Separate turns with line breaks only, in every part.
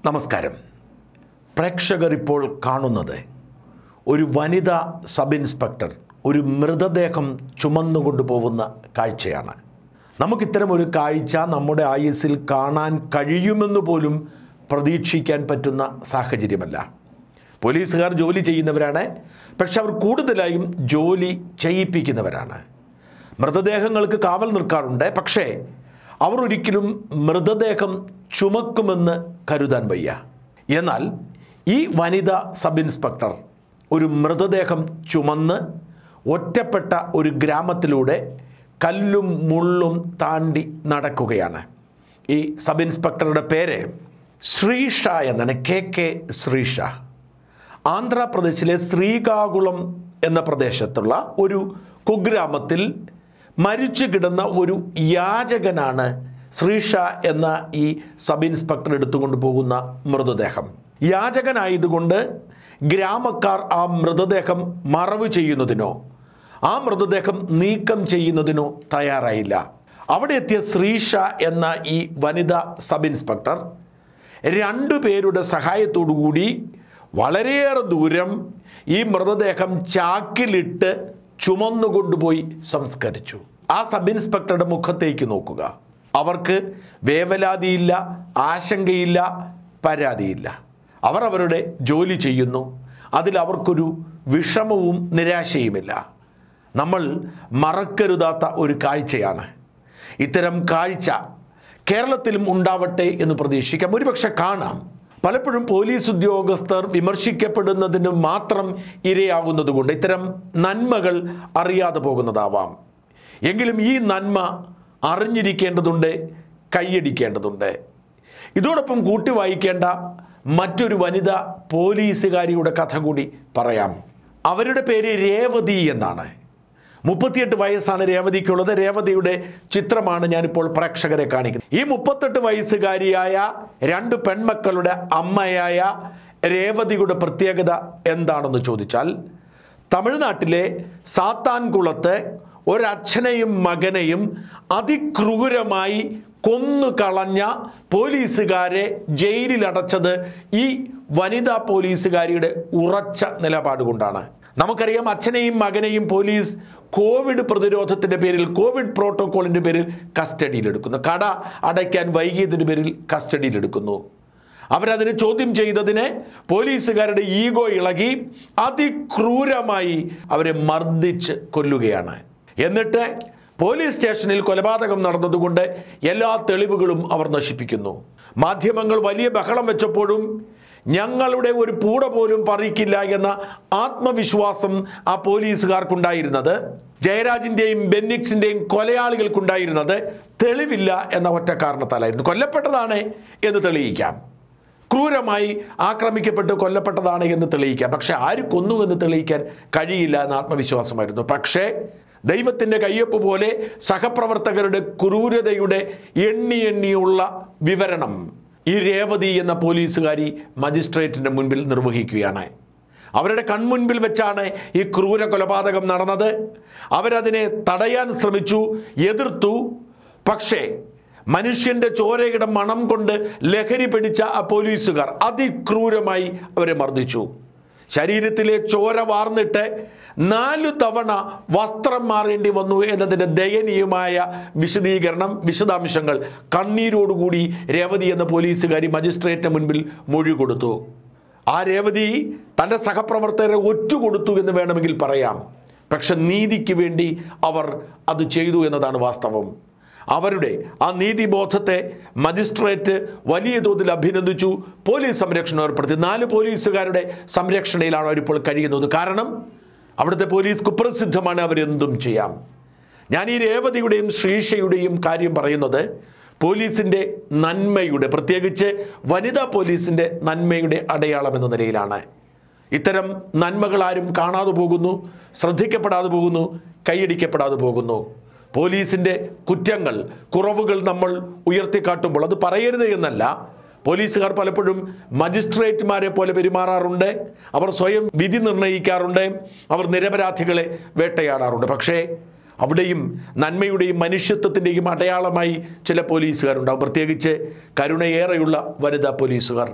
നമസ്കാരം പ്രേക്ഷകർ ഇപ്പോൾ കാണുന്നത് ഒരു വനിതാ സബ് ഇൻസ്പെക്ടർ ഒരു മൃതദേഹം ചുമന്നുകൊണ്ടു പോകുന്ന കാഴ്ചയാണ് നമുക്കിത്തരം ഒരു കാഴ്ച നമ്മുടെ ആയുസ്സിൽ കാണാൻ കഴിയുമെന്ന് പോലും പ്രതീക്ഷിക്കാൻ പറ്റുന്ന സാഹചര്യമല്ല പോലീസുകാർ ജോലി ചെയ്യുന്നവരാണ് പക്ഷെ അവർ കൂടുതലായും ജോലി ചെയ്യിപ്പിക്കുന്നവരാണ് മൃതദേഹങ്ങൾക്ക് കാവൽ നിൽക്കാറുണ്ട് പക്ഷേ അവർ ഒരിക്കലും മൃതദേഹം ചുമക്കുമെന്ന് കരുതാൻ വയ്യ എന്നാൽ ഈ വനിതാ സബ് ഇൻസ്പെക്ടർ ഒരു മൃതദേഹം ചുമന്ന് ഒറ്റപ്പെട്ട ഒരു ഗ്രാമത്തിലൂടെ കല്ലും മുള്ളും താണ്ടി നടക്കുകയാണ് ഈ സബ് ഇൻസ്പെക്ടറുടെ പേര് ശ്രീഷ എന്നാണ് കെ കെ ശ്രീഷ ആന്ധ്രാപ്രദേശിലെ ശ്രീകാകുളം എന്ന പ്രദേശത്തുള്ള ഒരു കുഗ്രാമത്തിൽ മരിച്ചു കിടന്ന ഒരു യാചകനാണ് ശ്രീഷ എന്ന ഈ സബ് ഇൻസ്പെക്ടർ എടുത്തുകൊണ്ട് പോകുന്ന മൃതദേഹം യാചകനായതുകൊണ്ട് ഗ്രാമക്കാർ ആ മൃതദേഹം മറവ് ചെയ്യുന്നതിനോ ആ മൃതദേഹം നീക്കം ചെയ്യുന്നതിനോ തയ്യാറായില്ല അവിടെ എത്തിയ ശ്രീഷ എന്ന ഈ വനിതാ സബ് ഇൻസ്പെക്ടർ രണ്ടു പേരുടെ സഹായത്തോടു കൂടി വളരെയേറെ ദൂരം ഈ മൃതദേഹം ചാക്കിലിട്ട് ചുമന്നുകൊണ്ടുപോയി സംസ്കരിച്ചു ആ സബ് ഇൻസ്പെക്ടറുടെ മുഖത്തേക്ക് നോക്കുക അവർക്ക് വേവലാതിയില്ല ആശങ്കയില്ല പരാതിയില്ല അവർ അവരുടെ ജോലി ചെയ്യുന്നു അതിൽ അവർക്കൊരു വിഷമവും നിരാശയുമില്ല നമ്മൾ മറക്കരുതാത്ത ഒരു കാഴ്ചയാണ് ഇത്തരം കാഴ്ച കേരളത്തിലും ഉണ്ടാവട്ടെ എന്ന് പ്രതീക്ഷിക്കാം ഒരുപക്ഷെ കാണാം പലപ്പോഴും പോലീസ് ഉദ്യോഗസ്ഥർ വിമർശിക്കപ്പെടുന്നതിന് മാത്രം ഇരയാകുന്നത് കൊണ്ട് ഇത്തരം നന്മകൾ അറിയാതെ പോകുന്നതാവാം എങ്കിലും ഈ നന്മ അറിഞ്ഞിരിക്കേണ്ടതുണ്ട് കൈയടിക്കേണ്ടതുണ്ട് ഇതോടൊപ്പം കൂട്ടി വായിക്കേണ്ട മറ്റൊരു വനിത പോലീസുകാരിയുടെ കഥ കൂടി പറയാം അവരുടെ പേര് രേവതി എന്നാണ് മുപ്പത്തിയെട്ട് വയസ്സാണ് രേവതിക്കുള്ളത് രേവതിയുടെ ചിത്രമാണ് ഞാനിപ്പോൾ പ്രേക്ഷകരെ കാണിക്കുന്നത് ഈ മുപ്പത്തെട്ട് വയസ്സുകാരിയായ രണ്ട് പെൺമക്കളുടെ അമ്മയായ രേവതിയുടെ പ്രത്യേകത എന്താണെന്ന് ചോദിച്ചാൽ തമിഴ്നാട്ടിലെ സാത്താൻകുളത്ത് ഒരച്ഛനെയും മകനെയും അതിക്രൂരമായി കൊന്നു കളഞ്ഞ പോലീസുകാരെ ജയിലിലടച്ചത് ഈ വനിതാ പോലീസുകാരിയുടെ ഉറച്ച നിലപാട് കൊണ്ടാണ് നമുക്കറിയാം അച്ഛനെയും മകനെയും പോലീസ് കോവിഡ് പ്രതിരോധത്തിൻ്റെ പേരിൽ കോവിഡ് പ്രോട്ടോക്കോളിൻ്റെ പേരിൽ കസ്റ്റഡിയിലെടുക്കുന്നു കട അടയ്ക്കാൻ വൈകിയതിൻ്റെ പേരിൽ കസ്റ്റഡിയിലെടുക്കുന്നു അവരതിനെ ചോദ്യം ചെയ്തതിന് പോലീസുകാരുടെ ഈഗോ ഇളകി അതിക്രൂരമായി അവരെ മർദ്ദിച്ച് കൊല്ലുകയാണ് എന്നിട്ട് പോലീസ് സ്റ്റേഷനിൽ കൊലപാതകം നടന്നതുകൊണ്ട് എല്ലാ തെളിവുകളും അവർ നശിപ്പിക്കുന്നു മാധ്യമങ്ങൾ വലിയ ബഹളം വെച്ചപ്പോഴും ഞങ്ങളുടെ ഒരു പൂട പോലും പറിക്കില്ല എന്ന ആത്മവിശ്വാസം ആ പോലീസുകാർക്കുണ്ടായിരുന്നത് ജയരാജിൻ്റെയും ബെന്നിക്സിൻ്റെയും കൊലയാളികൾക്കുണ്ടായിരുന്നത് തെളിവില്ല എന്ന ഒറ്റ കാരണത്താലായിരുന്നു കൊല്ലപ്പെട്ടതാണ് എന്ന് തെളിയിക്കാം ക്രൂരമായി ആക്രമിക്കപ്പെട്ട് കൊല്ലപ്പെട്ടതാണ് എന്ന് തെളിയിക്കാം പക്ഷെ ആര് കൊന്നു എന്ന് തെളിയിക്കാൻ കഴിയില്ല എന്ന ആത്മവിശ്വാസമായിരുന്നു പക്ഷേ ദൈവത്തിൻ്റെ കയ്യൊപ്പ് പോലെ സഹപ്രവർത്തകരുടെ ക്രൂരതയുടെ എണ്ണി എണ്ണിയുള്ള വിവരണം ഈ രേവതി എന്ന പോലീസുകാരി മജിസ്ട്രേറ്റിൻ്റെ മുൻപിൽ നിർവഹിക്കുകയാണ് അവരുടെ കൺമുൻപിൽ വെച്ചാണ് ഈ ക്രൂര കൊലപാതകം നടന്നത് അവരതിനെ തടയാൻ ശ്രമിച്ചു എതിർത്തു പക്ഷേ മനുഷ്യന്റെ ചോരയുടെ മണം കൊണ്ട് ലഹരി പിടിച്ച ആ പോലീസുകാർ അതിക്രൂരമായി അവരെ മർദ്ദിച്ചു ശരീരത്തിലെ ചോര വാർന്നിട്ട് നാലു തവണ വസ്ത്രം മാറേണ്ടി വന്നു എന്നതിൻ്റെ ദയനീയമായ വിശദീകരണം വിശദാംശങ്ങൾ കണ്ണീരോടുകൂടി രേവതി എന്ന പോലീസുകാരി മജിസ്ട്രേറ്റിന് മുൻപിൽ മൊഴി കൊടുത്തു ആ രേവതി തൻ്റെ സഹപ്രവർത്തകരെ ഒറ്റുകൊടുത്തു എന്ന് വേണമെങ്കിൽ പറയാം പക്ഷെ നീതിക്ക് വേണ്ടി അവർ അത് ചെയ്തു എന്നതാണ് വാസ്തവം അവരുടെ ആ നീതിബോധത്തെ മജിസ്ട്രേറ്റ് വലിയ തോതിൽ അഭിനന്ദിച്ചു പോലീസ് സംരക്ഷണം ഏർപ്പെടുത്തി നാല് പോലീസുകാരുടെ സംരക്ഷണയിലാണ് അവരിപ്പോൾ കഴിയുന്നത് കാരണം അവിടുത്തെ പോലീസ് കുപ്രസിദ്ധമാണ് അവരെന്തും ചെയ്യാം ഞാൻ ഈ രേവതിയുടെയും ശ്രീഷയുടെയും കാര്യം പറയുന്നത് പോലീസിൻ്റെ നന്മയുടെ പ്രത്യേകിച്ച് വനിതാ പോലീസിൻ്റെ നന്മയുടെ അടയാളം എന്ന നിലയിലാണ് ഇത്തരം നന്മകൾ ആരും കാണാതെ പോകുന്നു ശ്രദ്ധിക്കപ്പെടാതെ പോകുന്നു കൈയടിക്കപ്പെടാതെ പോകുന്നു പോലീസിൻ്റെ കുറ്റങ്ങൾ കുറവുകൾ നമ്മൾ ഉയർത്തിക്കാട്ടുമ്പോൾ അത് പറയരുത് എന്നല്ല പോലീസുകാർ പലപ്പോഴും മജിസ്ട്രേറ്റുമാരെ പോലെ പെരുമാറാറുണ്ട് അവർ സ്വയം വിധി നിർണ്ണയിക്കാറുണ്ട് അവർ നിരപരാധികളെ വേട്ടയാടാറുണ്ട് പക്ഷേ അവിടെയും നന്മയുടെയും മനുഷ്യത്വത്തിൻ്റെയും അടയാളമായി ചില പോലീസുകാരുണ്ടാവും പ്രത്യേകിച്ച് കരുണയേറെയുള്ള വനിതാ പോലീസുകാർ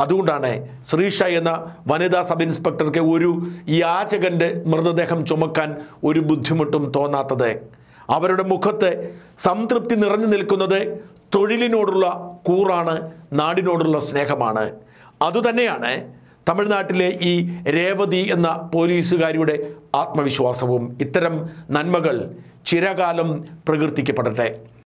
അതുകൊണ്ടാണ് ശ്രീഷ എന്ന വനിതാ സബ് ഇൻസ്പെക്ടർക്ക് ഒരു യാചകൻ്റെ മൃതദേഹം ചുമക്കാൻ ഒരു ബുദ്ധിമുട്ടും തോന്നാത്തത് അവരുടെ മുഖത്ത് സംതൃപ്തി നിറഞ്ഞു നിൽക്കുന്നത് തൊഴിലിനോടുള്ള കൂറാണ് നാടിനോടുള്ള സ്നേഹമാണ് അതുതന്നെയാണ് തമിഴ്നാട്ടിലെ ഈ രേവതി എന്ന പോലീസുകാരിയുടെ ആത്മവിശ്വാസവും ഇത്തരം നന്മകൾ ചിരകാലം പ്രകീർത്തിക്കപ്പെടട്ടെ